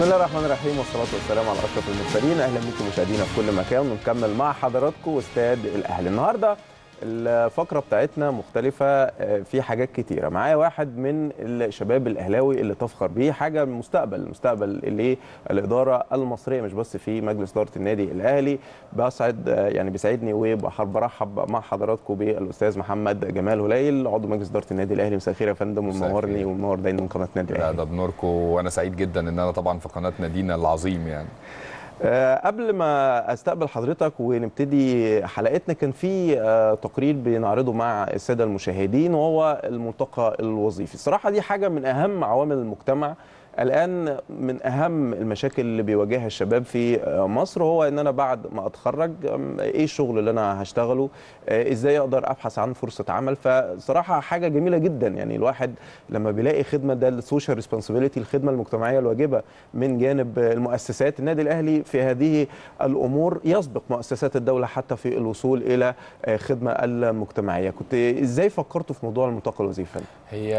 الله الرحمن الرحيم والصلاة والسلام على أشرف المرسلين أهلا بكم مشاهدينا في كل مكان ونكمل مع حضراتكم استاد الأهلي النهاردة الفقرة بتاعتنا مختلفة في حاجات كتيرة معايا واحد من الشباب الأهلاوي اللي تفخر بيه حاجة من المستقبل مستقبل اللي الإدارة المصرية مش بس في مجلس إدارة النادي الأهلي بسعد يعني بيسعدني وبرحب مع حضراتكم بالأستاذ محمد جمال هليل عضو مجلس إدارة النادي الأهلي مساء الخير يا فندم ومنورني ومنور دايما قناة النادي لا الأهلي ده بنوركم وانا سعيد جدا ان انا طبعا في قناه نادينا العظيم يعني آه، قبل ما استقبل حضرتك ونبتدي حلقتنا كان في آه، تقرير بنعرضه مع الساده المشاهدين وهو الملتقى الوظيفي الصراحه دي حاجه من اهم عوامل المجتمع الان من اهم المشاكل اللي بيواجهها الشباب في آه، مصر هو ان انا بعد ما اتخرج أم، ايه الشغل اللي انا هشتغله آه، ازاي اقدر ابحث عن فرصه عمل فصراحه حاجه جميله جدا يعني الواحد لما بيلاقي خدمه ده السوشيال ريسبونسبيلتي الخدمه المجتمعيه الواجبه من جانب المؤسسات النادي الاهلي في هذه الامور يسبق مؤسسات الدوله حتى في الوصول الى آه، خدمه المجتمعيه كنت ازاي فكرتوا في موضوع الملتقى الوظيفي هي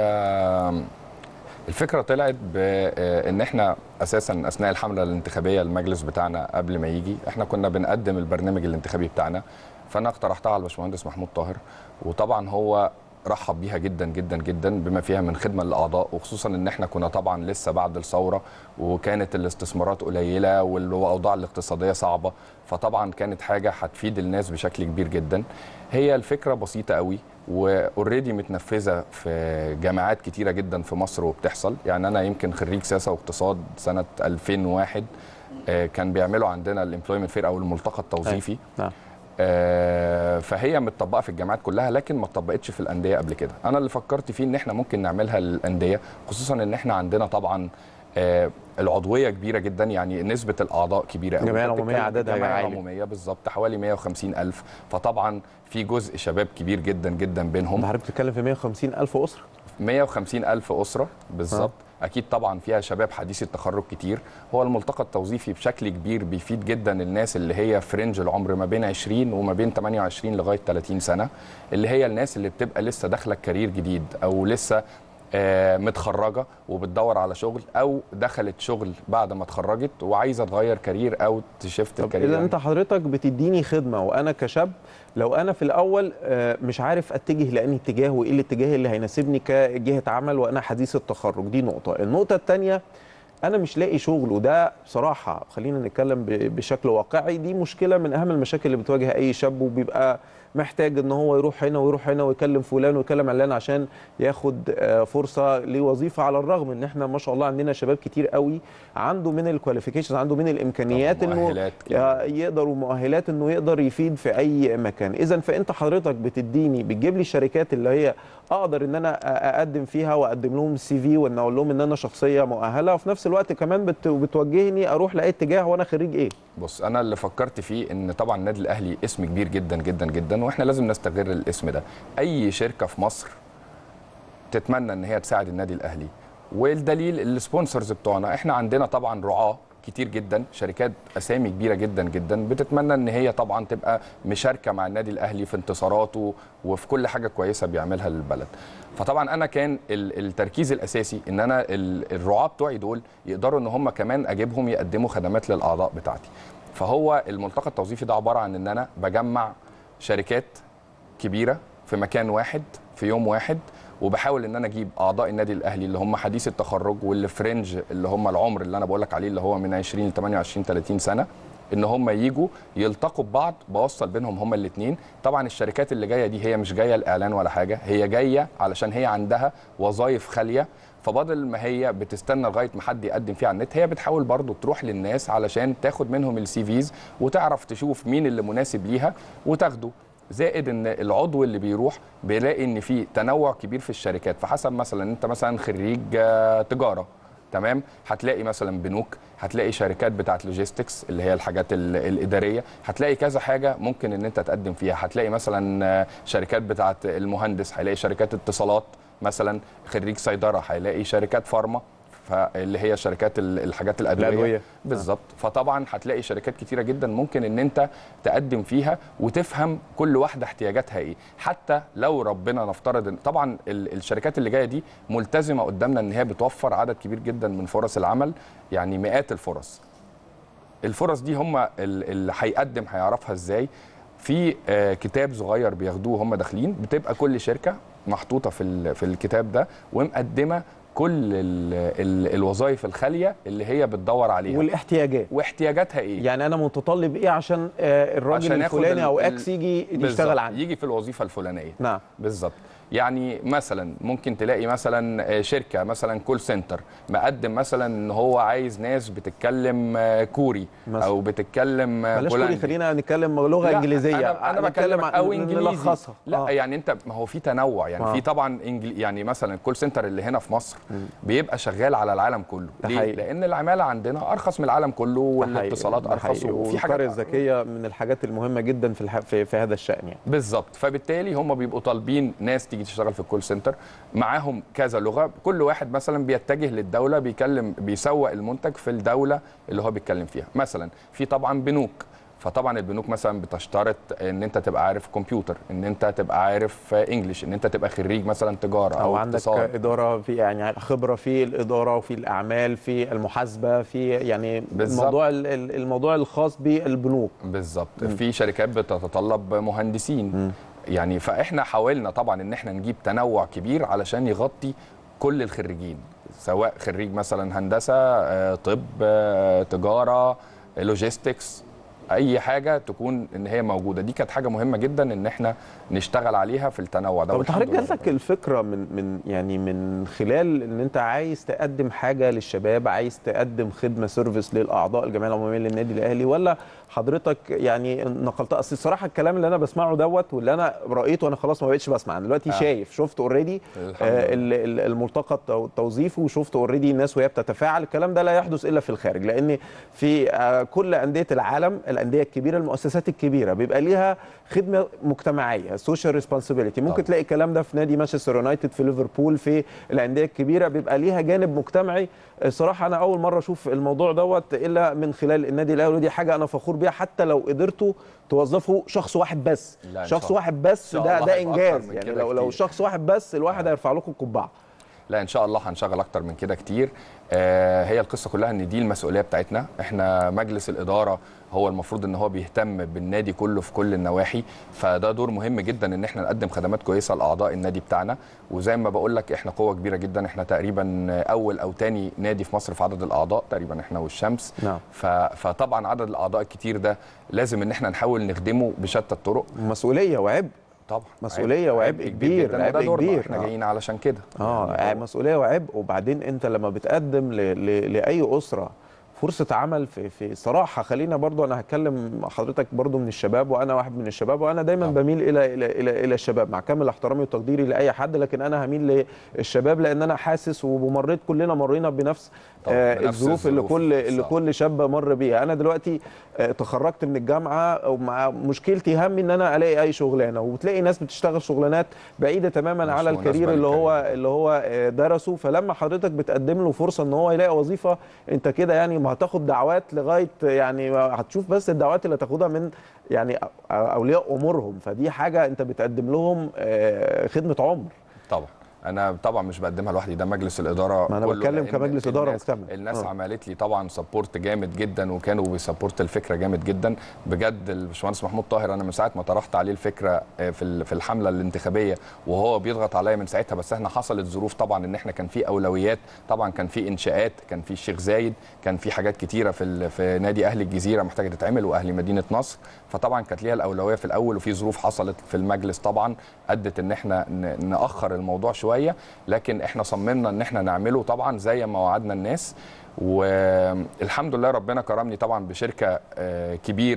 الفكره طلعت بان احنا اساسا اثناء الحمله الانتخابيه المجلس بتاعنا قبل ما يجي احنا كنا بنقدم البرنامج الانتخابي بتاعنا فانا اقترحتها على الباشمهندس محمود طاهر وطبعا هو رحب بيها جدا جدا جدا بما فيها من خدمه للاعضاء وخصوصا ان احنا كنا طبعا لسه بعد الثوره وكانت الاستثمارات قليله والاوضاع الاقتصاديه صعبه فطبعا كانت حاجه هتفيد الناس بشكل كبير جدا هي الفكره بسيطه قوي واوريدي متنفذه في جامعات كتيره جدا في مصر وبتحصل يعني انا يمكن خريج سياسه واقتصاد سنه 2001 آه، كان بيعملوا عندنا الامبلويمنت فير او الملتقى التوظيفي نعم آه، فهي متطبقه في الجامعات كلها لكن ما اتطبقتش في الانديه قبل كده انا اللي فكرت فيه ان احنا ممكن نعملها للانديه خصوصا ان احنا عندنا طبعا آه، العضويه كبيره جدا يعني نسبه الاعضاء كبيره قوي. الجمعية أنت العمومية بتتكلم عددها الجمعية عالي. العموميه بالظبط حوالي 150 الف فطبعا في جزء شباب كبير جدا جدا بينهم ده حضرتك بتتكلم في 150 الف اسره 150 ألف أسرة بالظبط أكيد طبعا فيها شباب حديث التخرج كتير هو الملتقى التوظيفي بشكل كبير بيفيد جدا الناس اللي هي في رينج العمر ما بين 20 وما بين 28 لغاية 30 سنة اللي هي الناس اللي بتبقى لسه داخلة كارير جديد أو لسه آه، متخرجة وبتدور على شغل أو دخلت شغل بعد ما اتخرجت وعايزة تغير كارير أو تشفت طب الكارير اذا يعني. انت حضرتك بتديني خدمه وانا كشاب لو انا في الاول آه، مش عارف اتجه لاني اتجاه وايه الاتجاه اللي هيناسبني كجهه عمل وانا حديث التخرج دي نقطه النقطه الثانيه انا مش لاقي شغل وده بصراحه خلينا نتكلم ب- بشكل واقعي دي مشكله من اهم المشاكل اللي بتواجه اي شاب وبيبقى محتاج ان هو يروح هنا ويروح هنا ويكلم فلان ويكلم علان عشان ياخد آه، فرصه لوظيفه على الرغم ان احنا ما شاء الله عندنا شباب كتير قوي عنده من الكواليفيكيشنز عنده من الامكانيات طبعاً انه مؤهلات كده. يقدر ومؤهلات انه يقدر يفيد في اي مكان اذا فانت حضرتك بتديني بتجيب لي الشركات اللي هي اقدر ان انا أ- اقدم فيها واقدم لهم السي في وان اقول لهم ان انا شخصيه مؤهله وفي نفس الوقت كمان بت- بتوجهني اروح لاي اتجاه وانا خريج ايه بص انا اللي فكرت فيه ان طبعا النادي الاهلي اسم كبير جدا جدا جدا واحنا لازم نستغل الاسم ده اي شركه في مصر تتمنى ان هي تساعد النادي الاهلي والدليل السبونسرز بتوعنا احنا عندنا طبعا رعاه كتير جدا شركات اسامي كبيره جدا جدا بتتمنى ان هي طبعا تبقى مشاركه مع النادي الاهلي في انتصاراته وفي كل حاجه كويسه بيعملها للبلد فطبعا انا كان ال- التركيز الاساسي ان انا ال- الرعاه بتوعي دول يقدروا ان هم كمان اجيبهم يقدموا خدمات للاعضاء بتاعتي فهو الملتقى التوظيفي ده عباره عن ان انا بجمع شركات كبيره في مكان واحد في يوم واحد وبحاول ان انا اجيب اعضاء النادي الاهلي اللي هم حديث التخرج واللي في رينج اللي هم العمر اللي انا بقول لك عليه اللي هو من 20 ل 28 30 سنه ان هم يجوا يلتقوا ببعض بوصل بينهم هم الاثنين طبعا الشركات اللي جايه دي هي مش جايه الاعلان ولا حاجه هي جايه علشان هي عندها وظائف خاليه فبدل ما هي بتستنى لغايه ما حد يقدم فيها على النت هي بتحاول برضو تروح للناس علشان تاخد منهم السي فيز وتعرف تشوف مين اللي مناسب ليها وتاخده زائد ان العضو اللي بيروح بيلاقي ان في تنوع كبير في الشركات فحسب مثلا انت مثلا خريج آه، تجاره تمام هتلاقي مثلا بنوك هتلاقي شركات بتاعت لوجيستكس اللي هي الحاجات ال- الاداريه هتلاقي كذا حاجه ممكن ان انت تقدم فيها هتلاقي مثلا آه، شركات بتاعت المهندس هيلاقي شركات اتصالات مثلا خريج صيدله هيلاقي شركات فارما فاللي هي شركات ال- الحاجات الادويه, الأدوية. بالظبط فطبعا هتلاقي شركات كتيره جدا ممكن ان انت تقدم فيها وتفهم كل واحده احتياجاتها ايه حتى لو ربنا نفترض ان طبعا ال- الشركات اللي جايه دي ملتزمه قدامنا ان هي بتوفر عدد كبير جدا من فرص العمل يعني مئات الفرص الفرص دي هم ال- اللي هيقدم هيعرفها ازاي في آه، كتاب صغير بياخدوه هم داخلين بتبقى كل شركه محطوطه في ال- في الكتاب ده ومقدمه كل ال ال الوظائف الخاليه اللي هي بتدور عليها والاحتياجات واحتياجاتها ايه يعني انا متطلب ايه عشان آه، الراجل عشان ياخد الفلاني ال- او ال- اكس يجي بالظبط، يشتغل عندي يجي في الوظيفه الفلانيه نعم بالظبط يعني مثلا ممكن تلاقي مثلا آه، شركه مثلا كول سنتر مقدم مثلا ان هو عايز ناس بتتكلم آه، كوري مثلا. او بتتكلم آه، بلاش كوري بولندي. خلينا نتكلم لغه لا، انجليزيه انا انا نتكلم بكلمك عن- او انجليزي نلخصها لا آه. يعني انت ما هو في تنوع يعني آه. في طبعا إنجلي يعني مثلا الكول سنتر اللي هنا في مصر بيبقى شغال على العالم كله ده ليه حقيقي. لان العماله عندنا ارخص من العالم كله والاتصالات ده ارخص حقيقي. وفي والقرية حاجات الذكيه من الحاجات المهمه جدا في الح... في, في هذا الشان يعني بالظبط فبالتالي هم بيبقوا طالبين ناس تيجي تشتغل في الكول سنتر معاهم كذا لغه كل واحد مثلا بيتجه للدوله بيكلم بيسوق المنتج في الدوله اللي هو بيتكلم فيها مثلا في طبعا بنوك فطبعا البنوك مثلا بتشترط ان انت تبقى عارف كمبيوتر ان انت تبقى عارف انجليش ان انت تبقى خريج مثلا تجاره او او, عندك اقتصاد اداره في يعني خبره في الاداره وفي الاعمال في المحاسبه في يعني بالظبط. الموضوع ال- ال- الموضوع الخاص بالبنوك بالظبط في شركات بتتطلب مهندسين يعني فاحنا حاولنا طبعا ان احنا نجيب تنوع كبير علشان يغطي كل الخريجين سواء خريج مثلا هندسه آه، طب آه، تجاره لوجيستكس اي حاجه تكون ان هي موجوده دي كانت حاجه مهمه جدا ان احنا نشتغل عليها في التنوع ده طب انت والحمد حضرتك لله جات لك الفكره من من يعني من خلال ان انت عايز تقدم حاجه للشباب عايز تقدم خدمه سيرفيس للاعضاء الجمعيه العموميه للنادي الاهلي ولا حضرتك يعني نقلتها اصل الصراحه الكلام اللي انا بسمعه دوت واللي انا رايته انا خلاص ما بقتش بسمع انا دلوقتي آه. شايف شفت اوريدي الحمد لله. الملتقى التو- التوظيفي وشفت اوريدي الناس وهي بتتفاعل الكلام ده لا يحدث الا في الخارج لان في آه، كل انديه العالم الانديه الكبيره المؤسسات الكبيره بيبقى ليها خدمه مجتمعيه سوشيال ريسبونسبيلتي ممكن طبعا. تلاقي الكلام ده في نادي مانشستر يونايتد في ليفربول في الانديه الكبيره بيبقى ليها جانب مجتمعي الصراحه انا اول مره اشوف الموضوع دوت الا من خلال النادي الاهلي ودي حاجه انا فخور بيها حتى لو قدرتوا توظفوا شخص واحد بس لا، إن شخص شاء الله. واحد بس إن شاء ده الله ده هيبقى أكتر انجاز من يعني كده لو لو كتير. شخص واحد بس الواحد هيرفع لكم القبعه لا ان شاء الله هنشغل اكتر من كده كتير آه هي القصه كلها ان دي المسؤوليه بتاعتنا احنا مجلس الاداره هو المفروض ان هو بيهتم بالنادي كله في كل النواحي فده دور مهم جدا ان احنا نقدم خدمات كويسه لاعضاء النادي بتاعنا وزي ما بقول لك احنا قوه كبيره جدا احنا تقريبا اول او تاني نادي في مصر في عدد الاعضاء تقريبا احنا والشمس نعم. ف... فطبعا عدد الاعضاء الكتير ده لازم ان احنا نحاول نخدمه بشتى الطرق مسؤوليه وعبء طبعا مسؤولية وعبء كبير، جدا وده عبء دورنا، كبير. احنا آه. جايين علشان كده اه يعني هو- مسؤوليه وعبء وبعدين انت لما بتقدم ل... ل... لاي اسره فرصه عمل في في صراحه خلينا برضو انا هتكلم مع حضرتك برضو من الشباب وانا واحد من الشباب وانا دايما طبعا. بميل الى الى الى, إلى الشباب مع كامل احترامي وتقديري لاي حد لكن انا هميل للشباب لان انا حاسس ومريت كلنا مرينا بنفس طبعا، آه بنفس الظروف اللي الظروف كل اللي الصعبة. كل شاب مر بيها انا دلوقتي آه تخرجت من الجامعه ومع مشكلتي همي ان انا الاقي اي شغلانه وبتلاقي ناس بتشتغل شغلانات بعيده تماما مش على مناسبة الكارير اللي هو للكارير. اللي هو آه، درسه فلما حضرتك بتقدم له فرصه ان هو يلاقي وظيفه انت كده يعني ما هتاخد دعوات لغايه يعني ما هتشوف بس الدعوات اللي هتاخدها من يعني أ- اولياء امورهم فدي حاجه انت بتقدم لهم آه، خدمه عمر طبعا انا طبعا مش بقدمها لوحدي ده مجلس الاداره ما أنا كله، بتكلم لأن كمجلس إدارة الناس مكتمل. الناس آه. عملت لي طبعا سبورت جامد جدا وكانوا بيسبورت الفكره جامد جدا بجد الباشمهندس محمود طاهر انا من ساعه ما طرحت عليه الفكره آه، في ال- في الحمله الانتخابيه وهو بيضغط عليا من ساعتها بس احنا حصلت ظروف طبعا ان احنا كان في اولويات طبعا كان في انشاءات كان في الشيخ زايد كان في حاجات كتيره في ال- في نادي اهلي الجزيره محتاجه تتعمل واهلي مدينه نصر فطبعا كانت ليها الاولويه في الاول وفي ظروف حصلت في المجلس طبعا ادت ان احنا ن- ناخر الموضوع شويه لكن احنا صممنا ان احنا نعمله طبعا زي ما وعدنا الناس والحمد لله ربنا كرمني طبعا بشركه آه، كبيره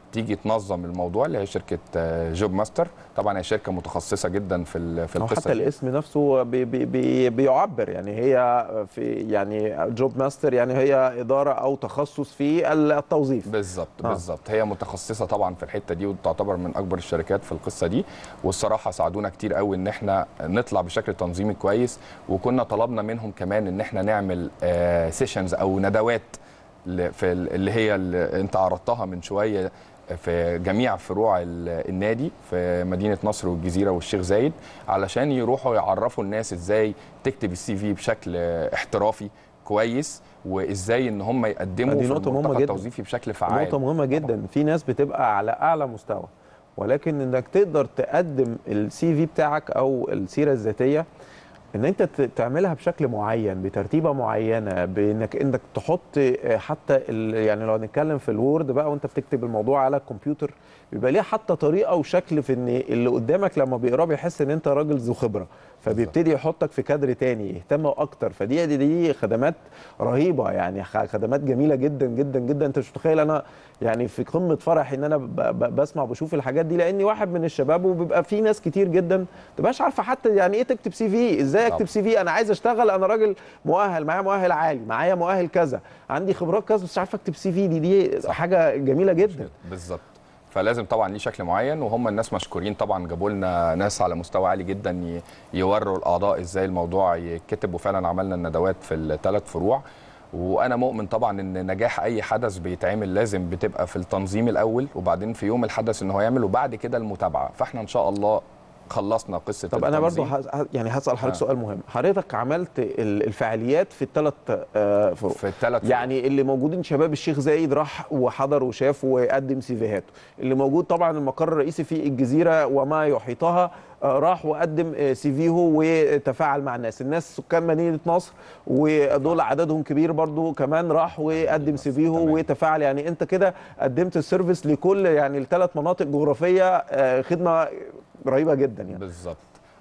تيجي تنظم الموضوع اللي هي شركه آه، جوب ماستر طبعا هي شركه متخصصه جدا في ال- في أو القصه حتى دي. الاسم نفسه بي بي بي بيعبر يعني هي في يعني جوب ماستر يعني هي اداره او تخصص في التوظيف بالظبط آه. بالظبط هي متخصصه طبعا في الحته دي وتعتبر من اكبر الشركات في القصه دي والصراحه ساعدونا كتير قوي ان احنا نطلع بشكل تنظيمي كويس وكنا طلبنا منهم كمان ان احنا نعمل سيشنز او ندوات ل- في ال- اللي هي اللي انت عرضتها من شويه في جميع فروع ال- النادي في مدينه نصر والجزيره والشيخ زايد علشان يروحوا يعرفوا الناس ازاي تكتب السي في بشكل احترافي كويس وازاي ان هم يقدموا دي في نقطة مهمة الملتقى جدا. التوظيفي بشكل فعال نقطة مهمة جدا في ناس بتبقى على أعلى مستوى ولكن إنك تقدر تقدم السي في بتاعك أو السيرة الذاتية ان انت ت- تعملها بشكل معين بترتيبه معينه بانك انك تحط آه، حتى ال- يعني لو هنتكلم في الوورد بقى وانت بتكتب الموضوع على الكمبيوتر بيبقى ليه حتى طريقه وشكل في ان اللي قدامك لما بيقراه بيحس ان انت راجل ذو خبره فبيبتدي يحطك في كادر تاني يهتم اكتر فدي دي, دي خدمات رهيبه يعني خ- خدمات جميله جدا جدا جدا انت مش متخيل انا يعني في قمه فرحي ان انا ب- ب- بسمع وبشوف الحاجات دي لاني واحد من الشباب وبيبقى في ناس كتير جدا ما تبقاش عارفه حتى يعني ايه تكتب سي في ازاي طبعا. اكتب سي في انا عايز اشتغل انا راجل مؤهل معايا مؤهل عالي معايا مؤهل كذا عندي خبرات كذا بس مش عارف اكتب سي في دي دي صح. حاجه جميله جدا بالظبط فلازم طبعا ليه شكل معين وهم الناس مشكورين طبعا جابوا لنا ناس على مستوى عالي جدا ي- يوروا الاعضاء ازاي الموضوع يتكتب وفعلا عملنا الندوات في الثلاث فروع وانا مؤمن طبعا ان نجاح اي حدث بيتعمل لازم بتبقى في التنظيم الاول وبعدين في يوم الحدث ان هو يعمل وبعد كده المتابعه فاحنا ان شاء الله خلصنا قصه طب انا برضو التنظيم. ه- يعني هسال حضرتك آه. سؤال مهم حضرتك عملت ال- الفعاليات في الثلاث فروع في الثلاث يعني اللي موجودين شباب الشيخ زايد راح وحضر وشاف وقدم سيفيهاته اللي موجود طبعا المقر الرئيسي في الجزيره وما يحيطها آه، راح وقدم آه، سيفيه وتفاعل مع الناس الناس سكان مدينه نصر ودول عددهم كبير برضو كمان راح وقدم سيفيه تمام. وتفاعل يعني انت كده قدمت السيرفيس لكل يعني الثلاث مناطق جغرافيه آه، خدمه رهيبه جدا يعني بالظبط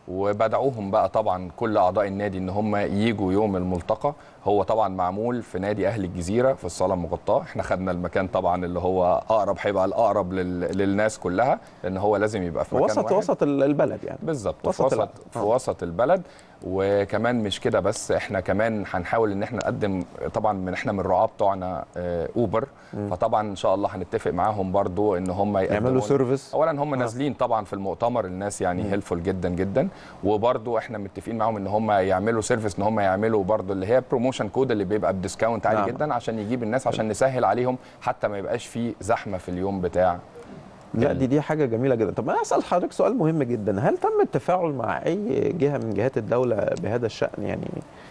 وبدعوهم بقى طبعا كل اعضاء النادي ان هم يجوا يوم الملتقى هو طبعا معمول في نادي اهل الجزيره في الصاله المغطاه احنا خدنا المكان طبعا اللي هو اقرب هيبقى الاقرب لل... للناس كلها لان هو لازم يبقى في مكان وسط واحد. وسط البلد يعني بالظبط في وسط وسط البلد. في آه. وسط البلد وكمان مش كده بس احنا كمان هنحاول ان احنا نقدم طبعا من احنا من الرعاه بتوعنا آه، اوبر فطبعا ان شاء الله هنتفق معاهم برضو ان هم يقدموا يعملوا سيرفيس اولا هم نازلين طبعا في المؤتمر الناس يعني هيلفول جدا جدا وبرضو احنا متفقين معاهم ان هم يعملوا سيرفيس ان هم يعملوا برضو اللي هي بروموشن كود اللي بيبقى بديسكاونت عالي نعم. جدا عشان يجيب الناس عشان نسهل عليهم حتى ما يبقاش فيه زحمه في اليوم بتاع لا دي دي حاجه جميله جدا طب انا اسال حضرتك سؤال مهم جدا هل تم التفاعل مع اي جهه من جهات الدوله بهذا الشان يعني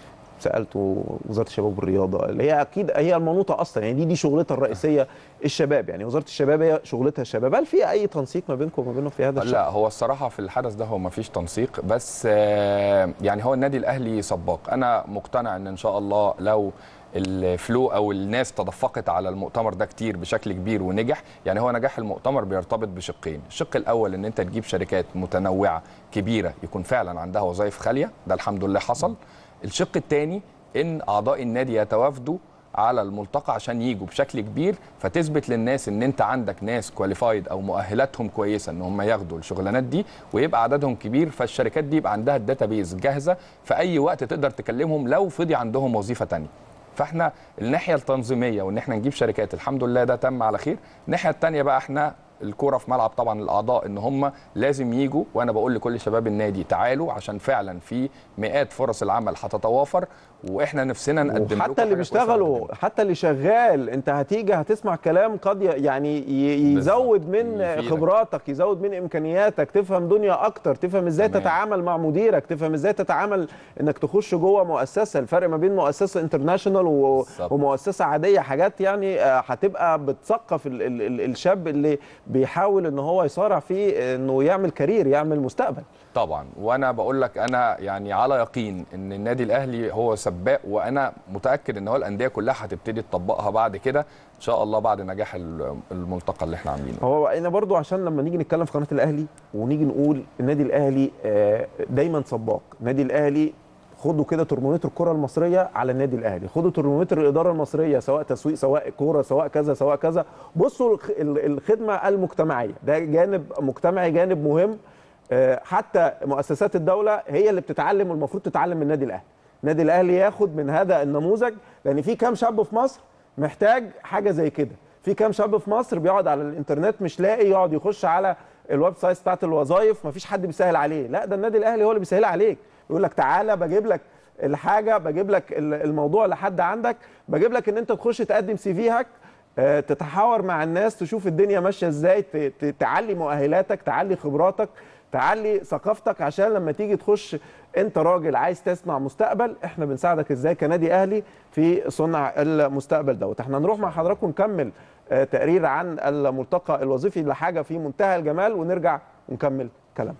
سالته وزاره الشباب والرياضه اللي هي اكيد هي المنوطه اصلا يعني دي دي شغلتها الرئيسيه الشباب يعني وزاره الشباب هي شغلتها الشباب هل في اي تنسيق ما بينكم وما بينهم في هذا الشان لا هو الصراحه في الحدث ده هو ما فيش تنسيق بس آه، يعني هو النادي الاهلي سباق انا مقتنع ان ان شاء الله لو الفلو او الناس تدفقت على المؤتمر ده كتير بشكل كبير ونجح يعني هو نجاح المؤتمر بيرتبط بشقين الشق الاول ان انت تجيب شركات متنوعه كبيره يكون فعلا عندها وظائف خاليه ده الحمد لله حصل الشق الثاني ان اعضاء النادي يتوافدوا على الملتقى عشان يجوا بشكل كبير فتثبت للناس ان انت عندك ناس كواليفايد او مؤهلاتهم كويسه ان هم ياخدوا الشغلانات دي ويبقى عددهم كبير فالشركات دي يبقى عندها الداتابيز جاهزه في اي وقت تقدر تكلمهم لو فضي عندهم وظيفه تانية فاحنا الناحيه التنظيميه وان احنا نجيب شركات الحمد لله ده تم على خير الناحيه الثانيه بقى احنا الكوره في ملعب طبعا الاعضاء ان هم لازم يجوا وانا بقول لكل شباب النادي تعالوا عشان فعلا في مئات فرص العمل هتتوافر واحنا نفسنا نقدم لكم وحتى اللي حاجة كويسة بيشتغلوا نقدمها. حتى اللي شغال انت هتيجي هتسمع كلام قد ي- يعني ي- يزود من يفيدك. خبراتك يزود من امكانياتك تفهم دنيا اكتر تفهم ازاي تمام. تتعامل مع مديرك تفهم ازاي تتعامل انك تخش جوه مؤسسه الفرق ما بين مؤسسه انترناشونال و- بالظبط. ومؤسسه عاديه حاجات يعني آه، هتبقى بتثقف ال- ال- ال- الشاب اللي بيحاول ان هو يصارع في انه يعمل كارير يعمل مستقبل طبعا وانا بقول لك انا يعني على يقين ان النادي الاهلي هو سباق وانا متاكد ان هو الانديه كلها هتبتدي تطبقها بعد كده ان شاء الله بعد نجاح ال- الملتقى اللي احنا عاملينه هو انا برضو عشان لما نيجي نتكلم في قناه الاهلي ونيجي نقول النادي الاهلي آه، دايما سباق النادي الاهلي خدوا كده ترمومتر الكره المصريه على النادي الاهلي خدوا ترمومتر الاداره المصريه سواء تسويق سواء كوره سواء كذا سواء كذا بصوا الخ- ال- الخدمه المجتمعيه ده جانب مجتمعي جانب مهم آه، حتى مؤسسات الدوله هي اللي بتتعلم والمفروض تتعلم من النادي الاهلي النادي الاهلي ياخد من هذا النموذج لان في كام شاب في مصر محتاج حاجه زي كده في كام شاب في مصر بيقعد على الانترنت مش لاقي يقعد يخش على الويب سايت بتاعت الوظائف مفيش حد بيسهل عليه لا ده النادي الاهلي هو اللي بيسهل عليك يقول لك تعالى بجيب لك الحاجه بجيب لك ال- الموضوع لحد عندك بجيب لك ان انت تخش تقدم سي فيهك آه، تتحاور مع الناس تشوف الدنيا ماشيه ازاي ت- ت- تعلي مؤهلاتك تعلي خبراتك تعلي ثقافتك عشان لما تيجي تخش انت راجل عايز تصنع مستقبل احنا بنساعدك ازاي كنادي اهلي في صنع المستقبل دوت احنا نروح مع حضراتكم نكمل آه، تقرير عن الملتقى الوظيفي لحاجه في منتهى الجمال ونرجع ونكمل كلام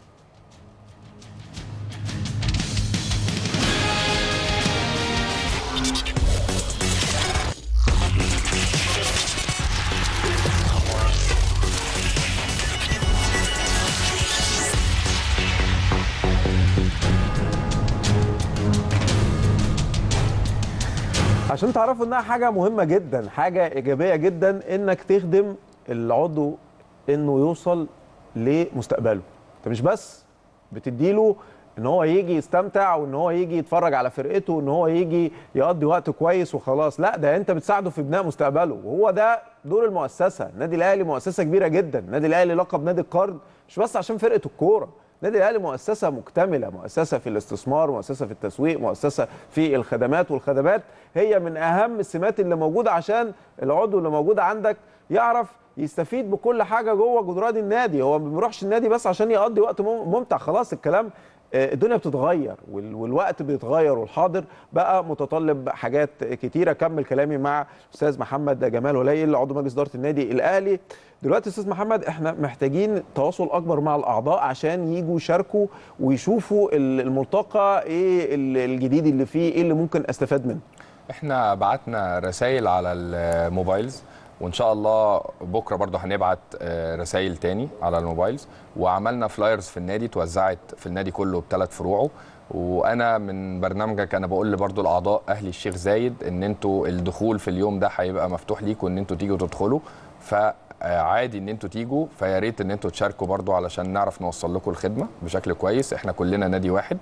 عشان تعرفوا انها حاجه مهمه جدا حاجه ايجابيه جدا انك تخدم العضو انه يوصل لمستقبله انت مش بس بتديله ان هو يجي يستمتع وان هو يجي يتفرج على فرقته وان هو يجي يقضي وقت كويس وخلاص لا ده انت بتساعده في بناء مستقبله وهو ده دور المؤسسه النادي الاهلي مؤسسه كبيره جدا النادي الاهلي لقب نادي القرن مش بس عشان فرقه الكوره النادي الاهلي مؤسسه مكتمله مؤسسه في الاستثمار مؤسسه في التسويق مؤسسه في الخدمات والخدمات هي من اهم السمات اللي موجوده عشان العضو اللي موجود عندك يعرف يستفيد بكل حاجه جوه جدران النادي هو ما بيروحش النادي بس عشان يقضي وقت مم- ممتع خلاص الكلام آه، الدنيا بتتغير وال- والوقت بيتغير والحاضر بقى متطلب حاجات كتيره كمل كلامي مع استاذ محمد جمال وليل عضو مجلس اداره النادي الاهلي دلوقتي استاذ محمد احنا محتاجين تواصل اكبر مع الاعضاء عشان يجوا يشاركوا ويشوفوا ال- الملتقى ايه ال- الجديد اللي فيه ايه اللي ممكن استفاد منه احنا بعتنا رسائل على الموبايلز وان شاء الله بكره برضه هنبعت آه، رسائل تاني على الموبايلز وعملنا فلايرز في النادي اتوزعت في النادي كله بثلاث فروعه وانا من برنامجك انا بقول برضه الاعضاء اهلي الشيخ زايد ان انتوا الدخول في اليوم ده هيبقى مفتوح ليكم ان انتوا تيجوا تدخلوا فعادي ان انتوا تيجوا فيا ريت ان انتوا تشاركوا برضه علشان نعرف نوصل لكم الخدمه بشكل كويس احنا كلنا نادي واحد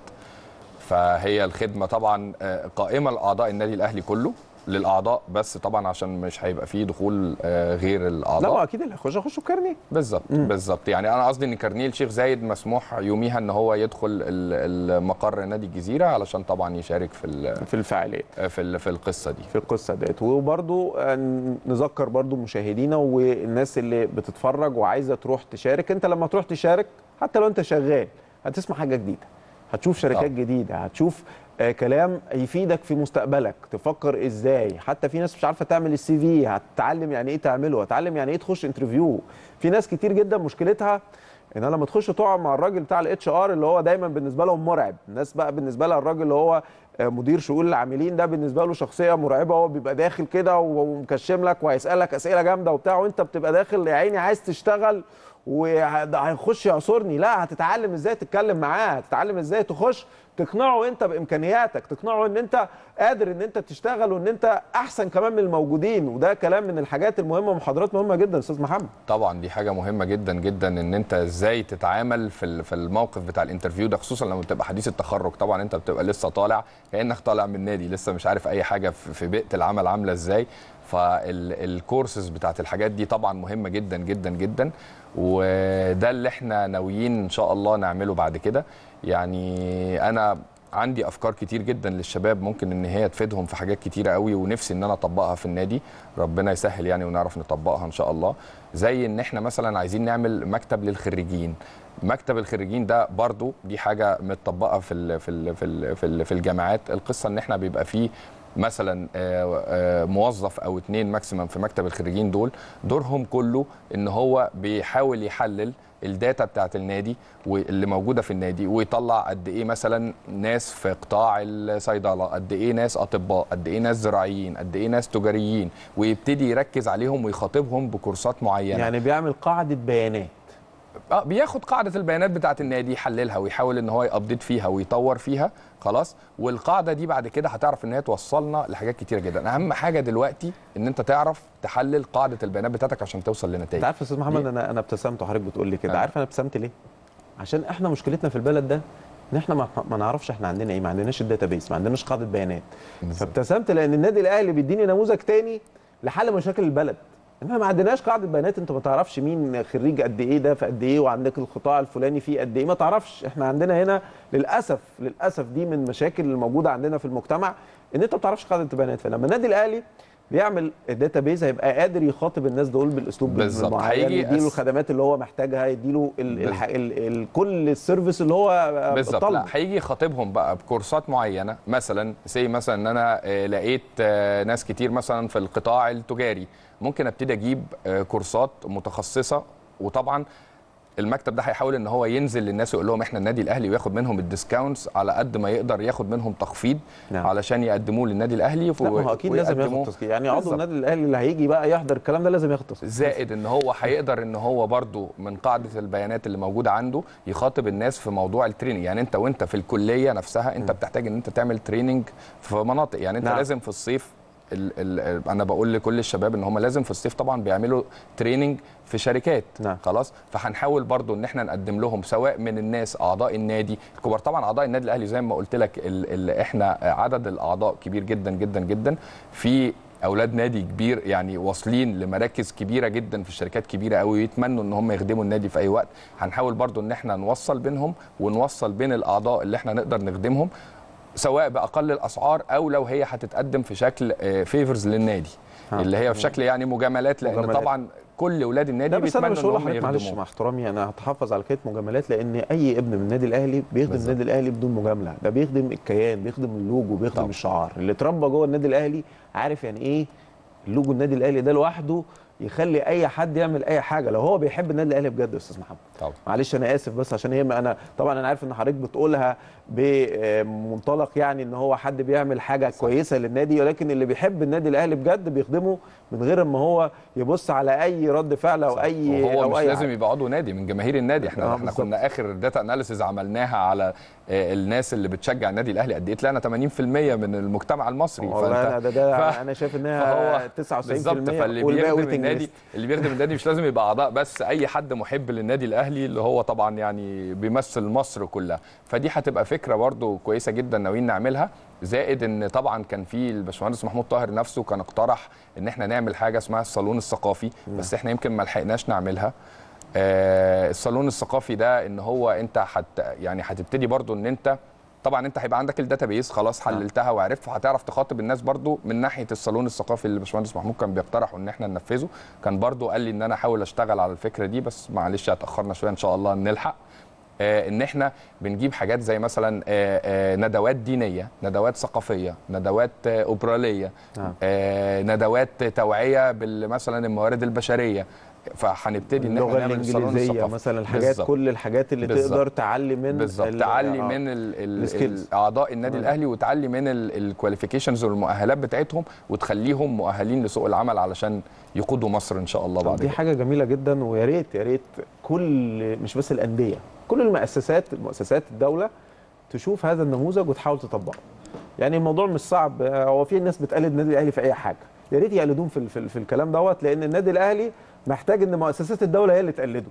فهي الخدمه طبعا آه، قائمه لاعضاء النادي الاهلي كله للاعضاء بس طبعا عشان مش هيبقى فيه دخول آه، غير لا الاعضاء هو اكيد اللي هيخش يخشوا بكارنيه بالظبط بالظبط يعني انا قصدي ان كارنيه الشيخ زايد مسموح يوميها ان هو يدخل ال- المقر نادي الجزيره علشان طبعا يشارك في ال- في الفعاليه في ال- في القصه دي في القصه ديت وبرضو آه، نذكر برضو مشاهدينا والناس اللي بتتفرج وعايزه تروح تشارك انت لما تروح تشارك حتى لو انت شغال هتسمع حاجه جديده هتشوف شركات طبعا. جديده هتشوف آه، كلام يفيدك في مستقبلك تفكر ازاي حتى في ناس مش عارفه تعمل السي في هتتعلم يعني ايه تعمله هتتعلم يعني ايه تخش انترفيو في ناس كتير جدا مشكلتها ان انا لما تخش تقعد مع الراجل بتاع الاتش ار اللي هو دايما بالنسبه لهم مرعب الناس بقى بالنسبه لها الراجل اللي هو آه، مدير شؤون العاملين ده بالنسبه له شخصيه مرعبه هو بيبقى داخل كده ومكشم لك وهيسالك اسئله جامده وبتاع وانت بتبقى داخل يا عيني عايز تشتغل وهيخش يعصرني لا هتتعلم ازاي تتكلم معاه هتتعلم ازاي تخش تقنعه انت بامكانياتك تقنعه ان انت قادر ان انت تشتغل وان انت احسن كمان من الموجودين وده كلام من الحاجات المهمه ومحاضرات مهمه جدا استاذ محمد طبعا دي حاجه مهمه جدا جدا ان انت ازاي تتعامل في ال- في الموقف بتاع الانترفيو ده خصوصا لما بتبقى حديث التخرج طبعا انت بتبقى لسه طالع كانك طالع من نادي لسه مش عارف اي حاجه في في بيئه العمل عامله ازاي فالكورسز بتاعت الحاجات دي طبعا مهمه جدا جدا جدا وده اللي احنا ناويين ان شاء الله نعمله بعد كده يعني انا عندي افكار كتير جدا للشباب ممكن ان هي تفيدهم في حاجات كتيره قوي ونفسي ان انا اطبقها في النادي ربنا يسهل يعني ونعرف نطبقها ان شاء الله زي ان احنا مثلا عايزين نعمل مكتب للخريجين مكتب الخريجين ده برضو دي حاجه متطبقه في ال في ال في ال في, ال في الجامعات القصه ان احنا بيبقى فيه مثلا آه، آه، موظف او اتنين ماكسيمم في مكتب الخريجين دول دورهم كله ان هو بيحاول يحلل الداتا بتاعت النادي واللي موجوده في النادي ويطلع قد ايه مثلا ناس في قطاع الصيدله قد ايه ناس اطباء قد ايه ناس زراعيين قد ايه ناس تجاريين ويبتدي يركز عليهم ويخاطبهم بكورسات معينه يعني بيعمل قاعده بيانات اه بياخد قاعده البيانات بتاعه النادي يحللها ويحاول ان هو يابديت فيها ويطور فيها خلاص والقاعده دي بعد كده هتعرف ان هي توصلنا لحاجات كتيره جدا اهم حاجه دلوقتي ان انت تعرف تحلل قاعده البيانات بتاعتك عشان توصل لنتائج انت عارف يا استاذ محمد ليه؟ انا انا ابتسمت وحضرتك بتقول لي كده آه. عارف انا ابتسمت ليه عشان احنا مشكلتنا في البلد ده ان احنا ما, ما نعرفش احنا عندنا ايه ما عندناش الداتابيس ما عندناش قاعده بيانات بالظبط. فابتسمت لان النادي الاهلي بيديني نموذج تاني لحل مشاكل البلد احنا ما عندناش قاعده بيانات انت ما تعرفش مين خريج قد ايه ده في قد ايه وعندك القطاع الفلاني فيه قد ايه ما تعرفش احنا عندنا هنا للاسف للاسف دي من المشاكل الموجوده عندنا في المجتمع ان انت ما تعرفش قاعده البيانات فلما النادي الاهلي بيعمل الداتابيز هيبقى قادر يخاطب الناس دول بالاسلوب بالظبط. المعين هيجي يديله أس- الخدمات اللي هو محتاجها يديله ال ال بالظبط. ال ال كل السيرفيس اللي هو بالظبط طالبه لا هيجي يخاطبهم بقى بكورسات معينه مثلا زي مثلا ان انا آه، لقيت آه، ناس كتير مثلا في القطاع التجاري ممكن ابتدي اجيب آه، كورسات متخصصه وطبعا المكتب ده هيحاول ان هو ينزل للناس ويقول لهم احنا النادي الاهلي وياخد منهم الديسكاونتس على قد ما يقدر ياخد منهم تخفيض نعم. علشان يقدموه للنادي الاهلي لا ما هو اكيد لازم ويقدموه- ياخد تذكير يعني عضو بالظبط. النادي الاهلي اللي هيجي بقى يحضر الكلام ده لازم ياخد تذكير زائد ان هو هيقدر ان هو برضو من قاعده البيانات اللي موجوده عنده يخاطب الناس في موضوع التريننج يعني انت وانت في الكليه نفسها انت بتحتاج ان انت تعمل تريننج في مناطق يعني انت نعم. نعم. لازم في الصيف ال ال انا بقول لكل الشباب ان هم لازم في الصيف طبعا بيعملوا تريننج في شركات نعم. خلاص فهنحاول برضو ان احنا نقدم لهم سواء من الناس اعضاء النادي الكبار طبعا اعضاء النادي الاهلي زي ما قلت لك ال ال احنا عدد الاعضاء كبير جدا جدا جدا في اولاد نادي كبير يعني واصلين لمراكز كبيره جدا في الشركات كبيره قوي ويتمنوا ان هم يخدموا النادي في اي وقت هنحاول برضو ان احنا نوصل بينهم ونوصل بين الاعضاء اللي احنا نقدر نخدمهم سواء باقل الاسعار او لو هي هتتقدم في شكل فيفرز للنادي ها. اللي هي في شكل يعني مجاملات لان مجاملات. طبعا كل اولاد النادي لا بس انا بيتمنوا مش ان هقول هم لحضرتك معلش يخدموه مع احترامي انا هتحفظ على كلمه مجاملات لان اي ابن من النادي الاهلي بيخدم بالظبط. النادي الاهلي بدون مجامله ده بيخدم الكيان بيخدم اللوجو بيخدم طبعا. الشعار اللي اتربى جوه النادي الاهلي عارف يعني ايه اللوجو النادي الاهلي ده لوحده يخلي اي حد يعمل اي حاجه لو هو بيحب النادي الاهلي بجد يا استاذ محمد طبعا معلش انا اسف بس عشان هي ما انا طبعا انا عارف ان حضرتك بتقولها بمنطلق يعني ان هو حد بيعمل حاجه صح. كويسه للنادي ولكن اللي بيحب النادي الاهلي بجد بيخدمه من غير ما هو يبص على اي رد فعل او اي وهو او مش أي لازم حاجة. يبقى عضو نادي من جماهير النادي احنا آه، احنا بالظبط. كنا اخر داتا اناليسيز عملناها على آه، الناس اللي بتشجع النادي الاهلي قد ايه طلعنا 80% من المجتمع المصري والله انا ده, ده ف- انا شايف انها فهو 99% بالظبط فاللي والباقي بيخدم waiting النادي list. اللي بيخدم النادي مش لازم يبقى اعضاء بس اي حد محب للنادي الاهلي اللي هو طبعا يعني بيمثل مصر كلها فدي هتبقى فكره برضو كويسه جدا ناويين نعملها زائد ان طبعا كان في الباشمهندس محمود طاهر نفسه كان اقترح ان احنا نعمل حاجه اسمها الصالون الثقافي بس احنا يمكن ما لحقناش نعملها آه الصالون الثقافي ده ان هو انت حت يعني هتبتدي برضو ان انت طبعا انت هيبقى عندك الداتابيس خلاص حللتها وعرفت فهتعرف تخاطب الناس برضو من ناحيه الصالون الثقافي اللي الباشمهندس محمود كان بيقترحه ان احنا ننفذه كان برضو قال لي ان انا احاول اشتغل على الفكره دي بس معلش اتاخرنا شويه ان شاء الله نلحق آه ان احنا بنجيب حاجات زي مثلا آه آه ندوات دينيه ندوات ثقافيه ندوات آه اوبراليه نعم. آه ندوات توعيه بال- مثلا الموارد البشريه فهنبتدي ان اللغه احنا نعمل الصالون الانجليزيه الثقافي مثلا الحاجات بالظبط. كل الحاجات اللي بالظبط. تقدر تعلي من بالظبط ال- تعلي آه. من ال ال الskills. ال اعضاء النادي تمام. الاهلي وتعلي من الكواليفيكيشنز والمؤهلات بتاعتهم وتخليهم مؤهلين لسوق العمل علشان يقودوا مصر ان شاء الله طب بعد دي كده حاجه جميله جدا ويا ريت يا ريت كل مش بس الانديه كل المؤسسات مؤسسات الدوله تشوف هذا النموذج وتحاول تطبقه يعني الموضوع مش صعب آه، هو في ناس بتقلد النادي الاهلي في اي حاجه يا ريت يقلدوهم في, ال- في, ال- في الكلام دوت لان النادي الاهلي محتاج ان مؤسسات الدوله هي اللي تقلده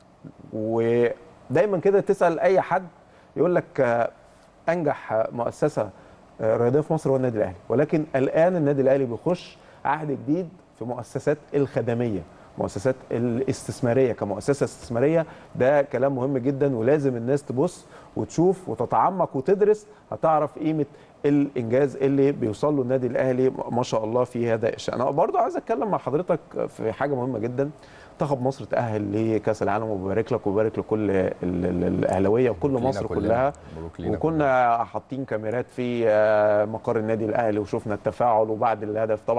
ودايما كده تسال اي حد يقول لك آه، انجح مؤسسه آه، رياضيه في مصر هو النادي الاهلي ولكن الان النادي الاهلي بيخش عهد جديد في مؤسسات الخدميه مؤسسات الاستثماريه كمؤسسه استثماريه ده كلام مهم جدا ولازم الناس تبص وتشوف وتتعمق وتدرس هتعرف قيمه الانجاز اللي بيوصل له النادي الاهلي ما شاء الله في هذا الشان انا برضو عايز اتكلم مع حضرتك في حاجه مهمه جدا منتخب مصر تاهل لكاس العالم وببارك لك وبارك لكل ال- ال- الاهلاويه وكل مبروك لينا مصر كلنا. كلها مبروك لينا وكنا حاطين كاميرات في آه، مقر النادي الاهلي وشفنا التفاعل وبعد الهدف طبعا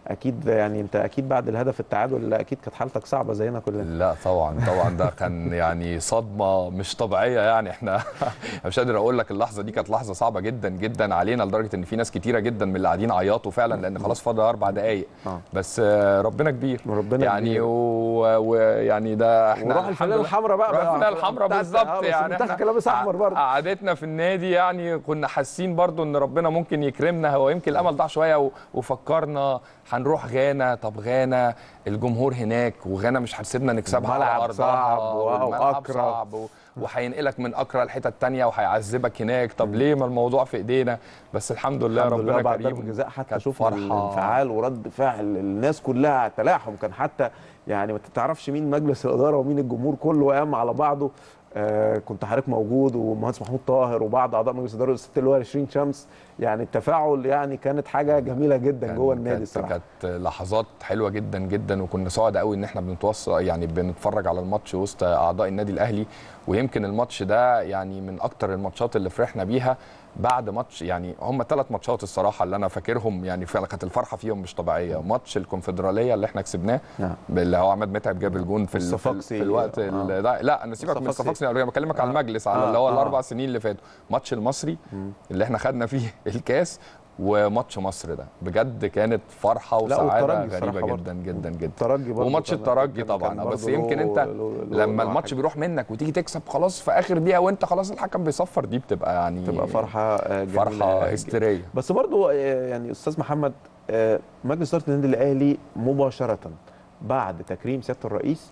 اكيد يعني انت اكيد بعد الهدف التعادل اكيد كانت حالتك صعبه زينا كلنا لا طبعا طبعا ده كان يعني صدمه مش طبيعيه يعني احنا مش قادر اقول لك اللحظه دي كانت لحظه صعبه جدا جدا علينا لدرجه ان في ناس كتيره جدا من اللي قاعدين عيطوا فعلا لان خلاص فاضل اربع دقائق آه. بس آه، ربنا كبير ربنا يعني كبير. و- ويعني ده احنا وروح الحمد الفانيله لله- الحمراء بقى روح بقى الفانيله الحمراء بتاعت- بالظبط آه، بس يعني المنتخب احنا كان لابس احمر برضه قعدتنا في النادي يعني كنا حاسين برضو ان ربنا ممكن يكرمنا هو يمكن الامل ضاع شويه و- وفكرنا هنروح غانا طب غانا الجمهور هناك وغانا مش هتسيبنا نكسبها على الملعب ارضها صعب و- والملعب وأكرة. صعب و- وهينقلك من اكرا لحته تانية وهيعذبك هناك طب ليه ما الموضوع في ايدينا بس الحمد لله الحمد لله ربنا بعد ضربه كريم جزاء حتى كانت شوف فرحة. الانفعال ورد فعل الناس كلها تلاحم كان حتى يعني ما تعرفش مين مجلس الاداره ومين الجمهور كله قام على بعضه آه كنت حضرتك موجود ومهندس محمود طاهر وبعض اعضاء مجلس الاداره الست اللي هو 20 شمس يعني التفاعل يعني كانت حاجه جميله جدا كان- جوه النادي كانت- الصراحه كانت لحظات حلوه جدا جدا وكنا سعداء قوي ان احنا بنتوصل يعني بنتفرج على الماتش وسط اعضاء النادي الاهلي ويمكن الماتش ده يعني من اكتر الماتشات اللي فرحنا بيها بعد ماتش يعني هم ثلاث ماتشات الصراحه اللي انا فاكرهم يعني فعلا كانت الفرحه فيهم مش طبيعيه ماتش الكونفدراليه اللي احنا كسبناه نعم. اللي هو عماد متعب جاب الجون في ال- في, ال- والصفاقسي. في الوقت آه. ال- ده لا انا سيبك من الصفاقسي. الصفاقسي انا بكلمك على آه. المجلس على آه. اللي هو آه. الاربع سنين اللي فاتوا ماتش المصري اللي احنا خدنا فيه الكاس وماتش مصر ده بجد كانت فرحه لا، وسعاده والترجي غريبه الصراحة جدا جدا جدا الترجي برضه وماتش كان- الترجي كان- طبعا كان بس برضه يمكن له- انت له- له- لما له الماتش حاجة. بيروح منك وتيجي تكسب خلاص في اخر دقيقه وانت خلاص الحكم بيصفر دي بتبقى يعني تبقى فرحه آه، جميله فرحه هستيريه بس برضو آه، يعني استاذ محمد آه، مجلس اداره النادي الاهلي مباشره بعد تكريم سياده الرئيس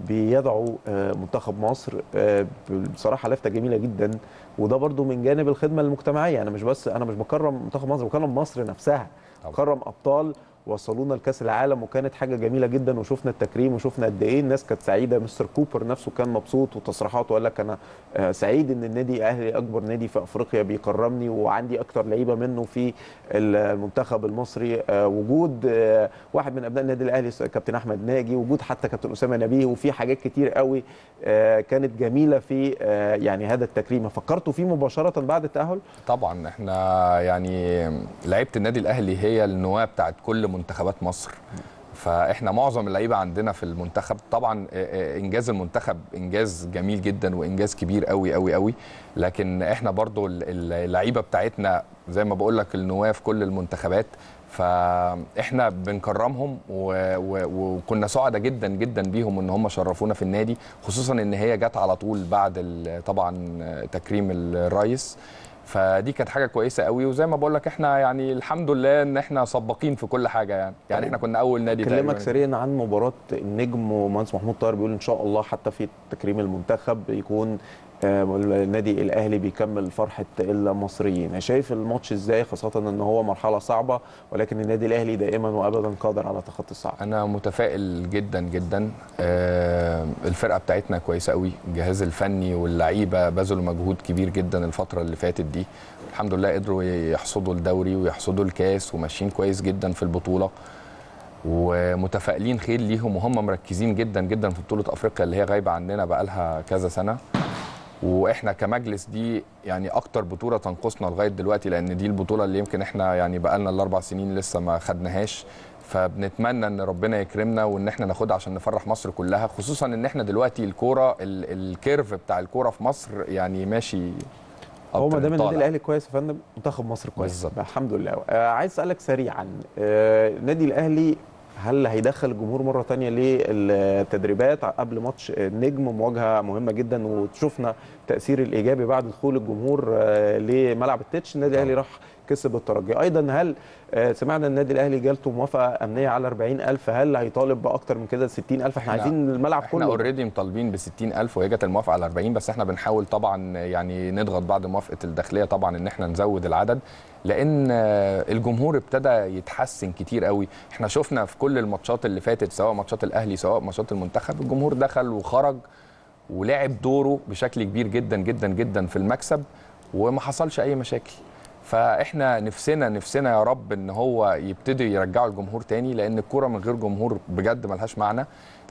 بيدعو آه، منتخب مصر آه، بصراحه لفته جميله جدا وده برضو من جانب الخدمه المجتمعيه انا مش بس انا مش بكرم منتخب مصر بكرم مصر نفسها طبعا. بكرم ابطال وصلونا لكاس العالم وكانت حاجه جميله جدا وشفنا التكريم وشفنا قد ايه الناس كانت سعيده مستر كوبر نفسه كان مبسوط وتصريحاته قال لك انا آه، سعيد ان النادي الاهلي اكبر نادي في افريقيا بيكرمني وعندي اكتر لعيبه منه في المنتخب المصري آه، وجود آه، واحد من ابناء النادي الاهلي كابتن احمد ناجي وجود حتى كابتن اسامه نبيه وفي حاجات كتير قوي آه، كانت جميله في آه، يعني هذا التكريم فكرتوا فيه مباشره بعد التاهل طبعا احنا يعني لعيبه النادي الاهلي هي النواه بتاعت كل منتخبات مصر فاحنا معظم اللعيبه عندنا في المنتخب طبعا اه، اه، انجاز المنتخب انجاز جميل جدا وانجاز كبير قوي قوي قوي لكن احنا برضو ال- ال- اللعيبه بتاعتنا زي ما بقول لك النواه في كل المنتخبات فاحنا بنكرمهم و- و- وكنا سعداء جدا جدا بيهم ان هم شرفونا في النادي خصوصا ان هي جت على طول بعد ال- طبعا تكريم الرئيس فدي كانت حاجه كويسه قوي وزي ما بقول لك احنا يعني الحمد لله ان احنا سباقين في كل حاجه يعني يعني احنا كنا اول نادي اكلمك تقريباً. سريعا عن مباراه النجم ومهندس محمود طاهر بيقول ان شاء الله حتى في تكريم المنتخب يكون آه، النادي الاهلي بيكمل فرحه المصريين شايف الماتش ازاي خاصه ان هو مرحله صعبه ولكن النادي الاهلي دائما وابدا قادر على تخطي الصعب انا متفائل جدا جدا آه، الفرقه بتاعتنا كويسه قوي الجهاز الفني واللعيبه بذلوا مجهود كبير جدا الفتره اللي فاتت دي الحمد لله قدروا يحصدوا الدوري ويحصدوا الكاس وماشيين كويس جدا في البطوله ومتفائلين خير ليهم وهم مركزين جدا جدا في بطوله افريقيا اللي هي غايبه عننا بقالها كذا سنه واحنا كمجلس دي يعني اكتر بطوله تنقصنا لغايه دلوقتي لان دي البطوله اللي يمكن احنا يعني بقالنا الاربع سنين لسه ما خدناهاش فبنتمنى ان ربنا يكرمنا وان احنا ناخدها عشان نفرح مصر كلها خصوصا ان احنا دلوقتي الكوره ال- الكيرف بتاع الكوره في مصر يعني ماشي هو ما up دام النادي طالع. الاهلي كويس يا فندم منتخب مصر كويس بالظبط. الحمد لله آه عايز اسالك سريعا آه النادي الاهلي هل هيدخل الجمهور مره تانية للتدريبات قبل ماتش النجم مواجهه مهمه جدا وشفنا التاثير الايجابي بعد دخول الجمهور آه لملعب التتش النادي الاهلي راح كسب الترجي ايضا هل آه سمعنا النادي الاهلي جالته موافقه امنيه على 40000 هل هيطالب باكتر من كده 60000 احنا إحنا- عايزين الملعب احنا كله اوريدي مطالبين ب 60000 وهي جت الموافقه على 40 بس احنا بنحاول طبعا يعني نضغط بعد موافقه الداخليه طبعا ان احنا نزود العدد لان آه، الجمهور ابتدى يتحسن كتير قوي احنا شفنا في كل الماتشات اللي فاتت سواء ماتشات الاهلي سواء ماتشات المنتخب الجمهور دخل وخرج ولعب دوره بشكل كبير جدا جدا جدا في المكسب وما حصلش اي مشاكل فاحنا نفسنا نفسنا يا رب ان هو يبتدي يرجعوا الجمهور تاني لان الكوره من غير جمهور بجد ملهاش معنى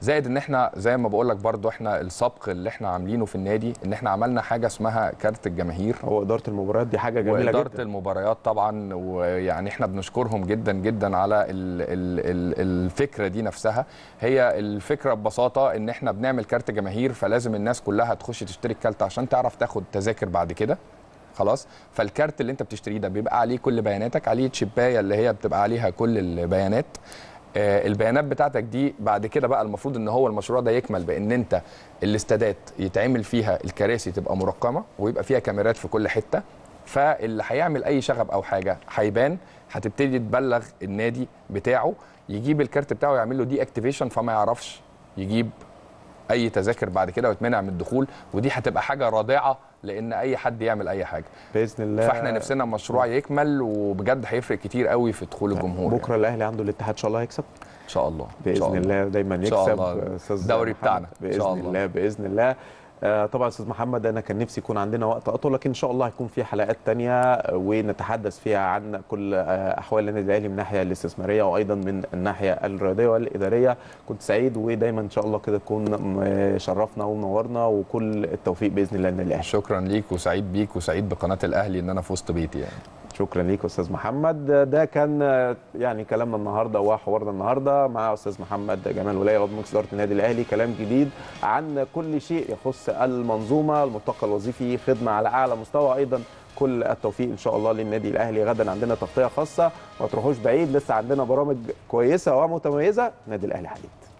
زائد ان احنا زي ما بقول لك برضو احنا السبق اللي احنا عاملينه في النادي ان احنا عملنا حاجه اسمها كارت الجماهير هو اداره المباريات دي حاجه جميله واداره جدا المباريات طبعا ويعني احنا بنشكرهم جدا جدا على ال ال ال الفكره دي نفسها هي الفكره ببساطه ان احنا بنعمل كارت جماهير فلازم الناس كلها تخش تشتري الكارت عشان تعرف تاخد تذاكر بعد كده خلاص فالكارت اللي انت بتشتريه ده بيبقى عليه كل بياناتك عليه تشيبايه اللي هي بتبقى عليها كل البيانات آه، البيانات بتاعتك دي بعد كده بقى المفروض ان هو المشروع ده يكمل بان انت الاستادات يتعمل فيها الكراسي تبقى مرقمه ويبقى فيها كاميرات في كل حته فاللي هيعمل اي شغب او حاجه هيبان هتبتدي تبلغ النادي بتاعه يجيب الكارت بتاعه يعمل له دي اكتيفيشن فما يعرفش يجيب اي تذاكر بعد كده ويتمنع من الدخول ودي هتبقى حاجه رادعه لان اي حد يعمل اي حاجه باذن الله فاحنا نفسنا المشروع يكمل وبجد هيفرق كتير قوي في دخول الجمهور بكره الاهلي عنده الاتحاد ان شاء الله هيكسب ان شاء الله إن شاء باذن الله دايما إن شاء يكسب الله. استاذ الدوري محمد. بتاعنا. إن باذن شاء الله. الله باذن الله آه، طبعا استاذ محمد انا كان نفسي يكون عندنا وقت اطول لكن ان شاء الله هيكون في حلقات تانية آه، ونتحدث فيها عن كل آه، احوال النادي الاهلي من الناحيه الاستثماريه وايضا من الناحيه الرياضيه والاداريه كنت سعيد ودايما ان شاء الله كده تكون م- شرفنا ومنورنا وكل التوفيق باذن الله للنادي الاهلي شكرا ليك وسعيد بيك وسعيد بقناه الاهلي ان انا في وسط بيتي يعني شكرا ليك استاذ محمد ده كان آه، يعني كلامنا النهارده وحوارنا النهارده مع استاذ محمد جمال ولايه عضو مجلس اداره النادي الاهلي كلام جديد عن كل شيء يخص المنظومه الملتقى الوظيفي خدمه على اعلى مستوى ايضا كل التوفيق ان شاء الله للنادي الاهلي غدا عندنا تغطيه خاصه ما تروحوش بعيد لسه عندنا برامج كويسه ومتميزه النادي الاهلي حديد